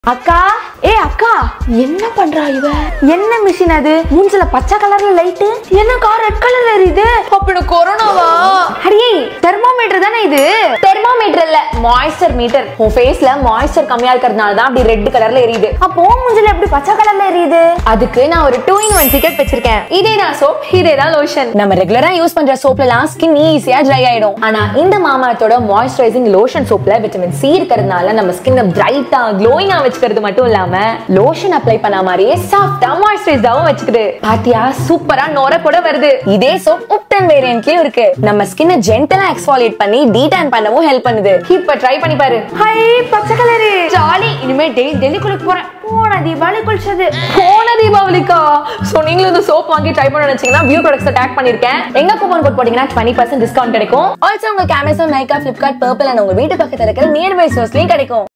அக்கா ஏ அக்கா என்ன பண்றா இவ என்ன மிஷின் அது மூஞ்சில பச்சை கலர்ல லைட்டு என்னக்கா ரெட் கலர்ல எரியுது அப்படி கொரோனாவா அடியே தெர்மோமீட்டர் தானே இது தெர்மோமீட்டர் இல்ல மாய்ஸ்சர் மீட்டர் உன் ஃபேஸ்ல மாய்ஸ்சர் கம்மியா இருக்கிறதுனால தான் அப்படி ரெட் கலர்ல எரியுது அப்போ மூஞ்சில எப்படி பச்சை கலர்ல எரியுது அதுக்கு நான் ஒரு டூ இன் ஒன் சீக்ரெட் வச்சிருக்கேன் இதே தான் சோப் இதே தான் லோஷன் நம்ம ரெகுலரா யூஸ் பண்ற சோப்லலாம் ஸ்கின் ஈஸியா ட்ரை ஆயிடும் ஆனா இந்த மாமரத்தோட மாய்ஸ்சரைசிங் லோஷன் சோப்ல விட்டமின் சி இருக்கிறதுனால நம்ம ஸ்கின்னை பிரைட்டா க்ளோயிங்கா வச்சுக்கிறது மட்டும் இல்லாம லோஷன் அப்ளை பண்ண மாதிரியே சாஃப்டா மாய்ஸ்சரைஸாவும் வச்சுக்குது பாத்தியா சூப்பரா நொர கூட வருது இதே சோப் உப்டன் வேரியன்ட்லயும் இருக்கு நம்ம ஸ்கின்னை ஜென்டலா எக்ஸ்ஃபாலியேட் பண்ணி டீடான் பண்ணவும் ஹெல்ப் பண்ணுது இப்ப ட்ரை பண்ணி பாரு ஹை பச்சை கலரு ஜாலி இனிமே டெய்லி டெய்லி குளிக்க போறேன் போன தீபாவளி குளிச்சது போன தீபாவளிக்கா சோ நீங்களும் இந்த சோப் வாங்கி ட்ரை பண்ண நினைச்சீங்கன்னா வியூ ப்ராடக்ட்ஸ் டேக் பண்ணிருக்கேன் எங்க கூப்பன் கோட் போட்டீங்கன்னா 20% பர்சன்ட் டிஸ்கவுண்ட் கிடைக்கும் ஆல்சோ உங்களுக்கு Amazon Nykaa Flipkart Purple and உங்க வீட்டு பக்கத்துல இருக்கிற நியர்பை ஸ்டோர்ஸ்லயும் கிடைக்கும்